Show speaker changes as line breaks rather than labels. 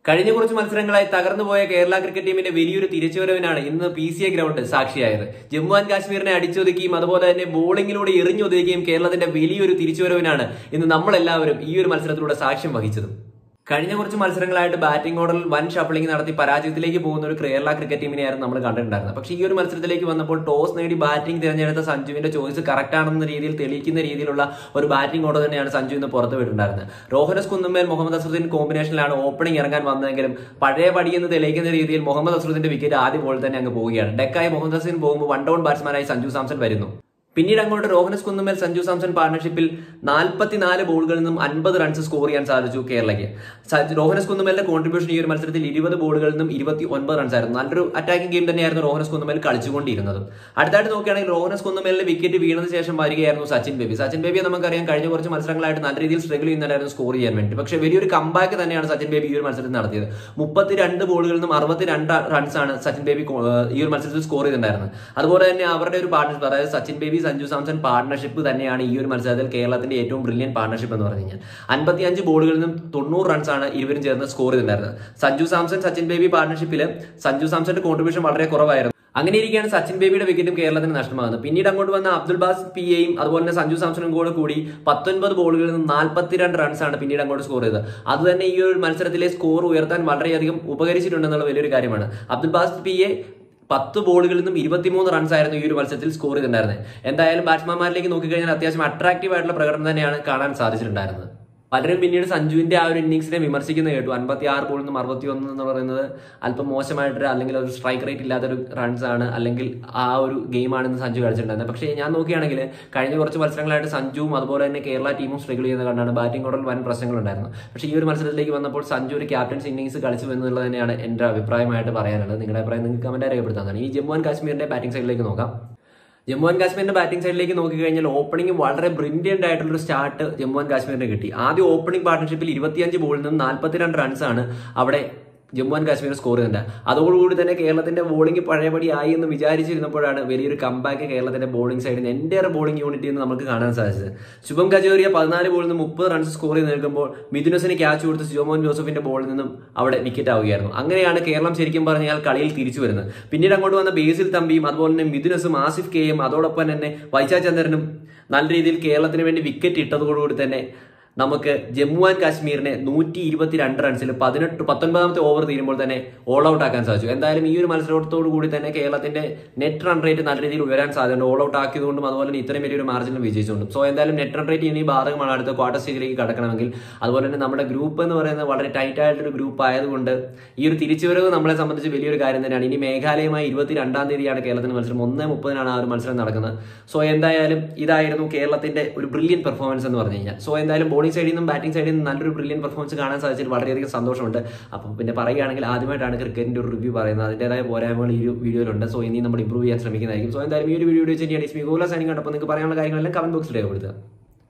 കഴിഞ്ഞ കുറച്ച് മത്സരങ്ങളായി തകർന്നുപോയ കേരള ക്രിക്കറ്റ് ടീമിന്റെ വലിയൊരു തിരിച്ചുവരവിനാണ് ഇന്ന് പി സി എ ഗ്രൗണ്ട് സാക്ഷിയായത് ജമ്മു ആൻഡ് കാശ്മീരിനെ അടിച്ചൊതുക്കിയും അതുപോലെ തന്നെ ബോളിംഗിലൂടെ എറിഞ്ഞൊതുക്കുകയും കേരളത്തിന്റെ വലിയൊരു തിരിച്ചുവരവിനാണ് ഇന്ന് നമ്മളെല്ലാവരും ഈ ഒരു മത്സരത്തിലൂടെ സാക്ഷ്യം വഹിച്ചത് കഴിഞ്ഞ കുറച്ച് മത്സരങ്ങളായിട്ട് ബാറ്റിംഗ് ഓർഡറിൽ വൻ ഷഫിളിംഗ് നടത്തി പരാജയത്തിലേക്ക് പോകുന്ന ഒരു കേരള ക്രിക്കറ്റ് ടീമിനെയായിരുന്നു നമ്മൾ കണ്ടിട്ടുണ്ടായിരുന്നത് പക്ഷേ ഈ ഒരു മത്സരത്തിലേക്ക് വന്നപ്പോൾ ടോസ് നേടി ബാറ്റിംഗ് തിരഞ്ഞെടുത്ത സഞ്ജുവിന്റെ ചോയ്സ് കറക്റ്റ് ആണെന്ന രീതിയിൽ തെളിയിക്കുന്ന രീതിയിലുള്ള ഒരു ബാറ്റിംഗ് ഓർഡർ തന്നെയാണ് സഞ്ജു ഇന്ന് പുറത്തു വിട്ടിട്ടുണ്ടായിരുന്നത് റോഹനസ് കുന്നുമേൽ മുഹമ്മദ് അസറുദ്ദീൻ കോമ്പിനേഷനിലാണ് ഓപ്പണിംഗ് ഇറങ്ങാൻ വന്നതെങ്കിലും പഴയ പടി എന്ന് തെളിയിക്കുന്ന രീതിയിൽ മുഹമ്മദ് അസറുദ്ദീന്റെ വിക്കറ്റ് ആദ്യ ബോൾ തന്നെ അങ്ങ് പോവുകയാണ് ഡെക്കായി മുഹമ്മദ് അസീൻ പോകുമ്പോൾ വൺ ഡൗൺ ബാറ്റ്സ്മാനായി സഞ്ജു സാംസൺ വരുന്നു പിന്നീട് അങ്ങോട്ട് റോഹനസ് കുന്നുമേൽ സഞ്ജു സാംസൺ പാർട്ണർഷിപ്പിൽ നാൽപ്പത്തിനാല് ബോളുകളിൽ നിന്നും അൻപത് റൺസ് സ്കോർ ചെയ്യാൻ സാധിച്ചു കേരളയ്ക്ക് സ- റോഹനസ് കുന്നുമേലിന്റെ കോൺട്രിബ്യൂഷൻ ഈ ഒരു മത്സരത്തിൽ ഇരുപത് ബോളുകളിൽ നിന്നും ഇരുപത്തി ഒൻപത് റൺസ് ആയിരുന്നു നല്ലൊരു അറ്റാക്കിംഗ് ഗെയിം തന്നെയായിരുന്നു റോഹനസ് കുന്നുമേൽ കളിച്ചുകൊണ്ടിരുന്നത് അടുത്തായിട്ട് നോക്കുകയാണെങ്കിൽ റോഹനസ് കുന്നുമേലിന്റെ വിക്കറ്റ് വീണതിന് ശേഷം വരികയായിരുന്നു സച്ചിൻ ബേബി സച്ചിൻ ബേബിയെ നമുക്കറിയാം കഴിഞ്ഞ കുറച്ച് മത്സരങ്ങളായിട്ട് നല്ല രീതിയിൽ സ്ട്രഗിൾ ചെയ്യുന്നുണ്ടായിരുന്നു സ്കോർ ചെയ്യാൻ വേണ്ടി പക്ഷേ വലിയൊരു കമ്പാക്ക് തന്നെയാണ് സച്ചിൻ ബേബി ഈ ഒരു മത്സരത്തിൽ നടത്തിയത് മുപ്പത്തിരണ്ട് ബോളുകളിൽ നിന്നും അറുപത്തിരണ്ട് റൺസാണ് സച്ചിൻ ബേബി കോ- ഏഹ് ഈ ഒരു മത്സരത്തിൽ സ്കോർ ചെയ്തിട്ടുണ്ടായിരുന്നത് അതുപോലെ തന്നെ അവരുടെ ഒരു പാർട്ണർഷിപ്പ് അതായത് സച്ചിൻ ബേബി സഞ്ജു സാംസൺ പാർട്ണർഷിപ്പ് തന്നെയാണ് ഈ ഒരു മത്സരത്തിൽ കേരളത്തിന്റെ ഏറ്റവും ബ്രില്യൻ പാർട്ണർഷിപ്പ് എന്ന് പറഞ്ഞു കഴിഞ്ഞാൽ അൻപത്തിയഞ്ച് ബോളുകളിൽ നിന്നും തൊണ്ണൂറ് റൺസാണ് ഇരുവരും ചേർന്ന് സ്കോർ ചെയ്തിട്ടുണ്ടായിരുന്നത് സഞ്ജു സാംസൺ സച്ചിൻ ബേബി പാർട്ണർഷിപ്പിൽ സഞ്ജു സാംസന്റെ കോൺട്രിബ്യൂഷൻ വളരെ കുറവായിരുന്നു അങ്ങനെ ഇരിക്കുകയാണ് സച്ചിൻ ബേബിയുടെ വിക്കറ്റും കേരളത്തിന് നഷ്ടമാകുന്നത് പിന്നീട് അങ്ങോട്ട് വന്ന അബ്ദുൽ ബാസ് പി എയും അതുപോലെ തന്നെ സഞ്ജു സാംസണും കൂടെ കൂടി പത്തൊൻപത് ബോളുകളിൽ നിന്ന് നാൽപ്പത്തിരണ്ട് റൺസാണ് പിന്നീട് അങ്ങോട്ട് സ്കോർ ചെയ്തത് അത് തന്നെ ഈ ഒരു മത്സരത്തിലെ സ്കോർ ഉയർത്താൻ വളരെയധികം ഉപകരിച്ചിട്ടുണ്ടെന്നുള്ള വലിയൊരു കാര്യമാണ് അബ്ദുൽ ബാസ് പി എ പത്ത് ബോളുകളിൽ നിന്നും ഇരുപത്തിമൂന്ന് റൺസ് ആയിരുന്നു ഈ ഒരു മത്സരത്തിൽ സ്കോർ ചെയ്തിട്ടുണ്ടായിരുന്നത് എന്തായാലും ബാറ്റ്സ്മാൻമാരിലേക്ക് നോക്കിക്കഴിഞ്ഞാൽ അത്യാവശ്യം അട്രാക്റ്റീവ് ആയിട്ടുള്ള പ്രകടനം തന്നെയാണ് കാണാൻ സാധിച്ചിട്ടുണ്ടായിരുന്നത് പലരും പിന്നീട് സഞ്ജുവിന്റെ ആ ഒരു ഇന്നിങ്സിനെ വിമർശിക്കുന്ന കേട്ടു അൻപത്തി ആറ് ബോളിൽ നിന്നും അറുപത്തി ഒന്ന് എന്ന് പറയുന്നത് അല്പം മോശമായിട്ട് അല്ലെങ്കിൽ ഒരു സ്ട്രൈക്ക് റേറ്റ് ഇല്ലാത്തൊരു റൺസ് ആണ് അല്ലെങ്കിൽ ആ ഒരു ഗെയിമാണെന്ന് സഞ്ജു കളിച്ചിട്ടുണ്ടായിരുന്നത് പക്ഷേ ഞാൻ നോക്കുകയാണെങ്കിൽ കഴിഞ്ഞ കുറച്ച് മത്സരങ്ങളായിട്ട് സഞ്ജുവും അതുപോലെ തന്നെ കേരള ടീമും സ്ട്രഗിൾ ചെയ്യുന്ന കണ്ടാണ് ബാറ്റിംഗ് ഓർഡറിൽ വൻ പ്രശ്നങ്ങളുണ്ടായിരുന്നു പക്ഷേ ഈ ഒരു മത്സരത്തിലേക്ക് വന്നപ്പോൾ സഞ്ജു ഒരു ക്യാപ്റ്റൻസ് ഇന്നിങ്സ് കളിച്ചു എന്നുള്ളത് തന്നെയാണ് എൻ്റെ അഭിപ്രായമായിട്ട് പറയാനുള്ളത് നിങ്ങളുടെ അഭിപ്രായം നിങ്ങൾക്ക് കമൻറ്റായി രേഖപ്പെടുത്താൻ ഈ ജമ്മു ആൻഡ് കാശ്മീരിന്റെ ബാറ്റിംഗ് സൈഡിലേക്ക് നോക്കാം ജമ്മു ആൻഡ് കാശ്മീരിന്റെ ബാറ്റിംഗ് സൈഡിലേക്ക് നോക്കിക്കഴിഞ്ഞാൽ ഓപ്പണിംഗ് വളരെ ബ്രില്യൻ്റ് ആയിട്ടുള്ള ഒരു സ്റ്റാർട്ട് ജമ്മു ആൻഡ് കാശ്മീരിന് കിട്ടി ആദ്യം ഓപ്പണിംഗ് പാർട്ണർഷിപ്പിൽ ഇരുപത്തിയഞ്ച് ബോളിൽ നിന്ന് നാൽപ്പത്തിരണ്ട് റൺസാണ് അവിടെ ജമ്മു ആൻഡ് കാശ്മീർ സ്കോർ ചെയ്യുന്നത് അതോടുകൂടി തന്നെ കേരളത്തിന്റെ ബോളിംഗ് പഴയപടി ആയി എന്ന് വിചാരിച്ചിരുന്നപ്പോഴാണ് വലിയൊരു കമ്പാക്ക് കേരളത്തിന്റെ ബോളിംഗ് സൈഡിൽ നിന്ന് എൻ്റെ ബോളിംഗ് യൂണിറ്റിൽ നിന്ന് നമുക്ക് കാണാൻ സാധിച്ചത് ശുഭം കജോറിയ പതിനാല് ബോളിൽ നിന്ന് മുപ്പത് റൺസ് സ്കോർ ചെയ്ത് നിൽക്കുമ്പോൾ മിഥുനസിന് ക്യാച്ച് കൊടുത്ത് ജോമോൻ ജോസഫിന്റെ ബോളിൽ നിന്നും അവിടെ വിക്കറ്റ് ആവുകയായിരുന്നു അങ്ങനെയാണ് കേരളം ശരിക്കും പറഞ്ഞാൽ കളിയിൽ തിരിച്ചു വരുന്നത് പിന്നീട് അങ്ങോട്ട് വന്ന ബേസിൽ തമ്പിയും അതുപോലെ തന്നെ മിഥുനസും ആസിഫ് കെയും അതോടൊപ്പം തന്നെ വൈശാ ചന്ദ്രനും നല്ല രീതിയിൽ കേരളത്തിന് വേണ്ടി വിക്കറ്റ് ഇട്ടതോടുകൂടി തന്നെ നമുക്ക് ജമ്മു ആൻഡ് കാശ്മീരിനെ നൂറ്റി ഇരുപത്തിരണ്ട് റൺസിൽ പതിനെട്ട് പത്തൊൻപതാമത്തെ ഓവർ തീരുമ്പോൾ തന്നെ ഓൾ ഔട്ട് ആക്കാൻ സാധിച്ചു എന്തായാലും ഈ ഒരു മത്സരത്തോടു കൂടി തന്നെ കേരളത്തിന്റെ നെറ്റ് റൺ റേറ്റ് നല്ല രീതിയിൽ ഉയരാൻ സാധ്യതയുണ്ട് ഓൾ ഔട്ട് ആക്കിയതുകൊണ്ടും അതുപോലെ തന്നെ ഇത്രയും വലിയൊരു മാർജിനിൽ വിജയിച്ചുകൊണ്ടും സോ എന്തായാലും നെറ്റ് റൺ റേറ്റ് ഇനി ബാധകമാണ് അടുത്ത ക്വാർട്ടർ സ്റ്റേജിലേക്ക് കടക്കണമെങ്കിൽ അതുപോലെ തന്നെ നമ്മുടെ ഗ്രൂപ്പ് എന്ന് പറയുന്നത് വളരെ ടൈറ്റ് ആയിട്ടൊരു ഗ്രൂപ്പ് ആയതുകൊണ്ട് ഈ ഒരു തിരിച്ചുവരവ് നമ്മളെ സംബന്ധിച്ച് വലിയൊരു കാര്യം തന്നെയാണ് ഇനി മേഘാലയമായി ഇരുപത്തി രണ്ടാം തീയതിയാണ് കേരളത്തിന് മത്സരം ഒന്ന് മുപ്പതിനാണ് ആ ഒരു മത്സരം നടക്കുന്നത് സോ എന്തായാലും ഇതായിരുന്നു കേരളത്തിന്റെ ഒരു ബ്രില്യൻ പെർഫോമൻസ് എന്ന് പറഞ്ഞു കഴിഞ്ഞാൽ സോ എന്തായാലും ബോളിംഗ് സൈഡിൽ നിന്നും ബാറ്റിംഗ് സൈഡിൽ നിന്നും നല്ലൊരു ബ്രില്യൻ പെർഫോമൻസ് കാണാൻ സാധിച്ചതിൽ വളരെയധികം സന്തോഷമുണ്ട് അപ്പം പിന്നെ പറയുകയാണെങ്കിൽ ആദ്യമായിട്ടാണ് ക്രിക്കറ്റിന്റെ ഒരു റിവ്യൂ പറയുന്നത് അതിൻ്റെതായ പോരായ്മകൾ ഈ ഒരു വീഡിയോയിലുണ്ട് സോ ഇനി നമ്മൾ ഇമ്പ്രൂവ് ചെയ്യാൻ ശ്രമിക്കുന്നതായിരിക്കും സോ എന്തായാലും ഈ ഒരു വീഡിയോ വെച്ച് തന്നെയാണ് സ്മി ഗോല സൈനിങ് കണ്ടപ്പോൾ നിങ്ങൾക്ക് പറയാനുള്ള കാര്യങ്ങളെല്ലാം കമന്റ് ബോക്സിൽ രേഖപ്പെടുത്തുക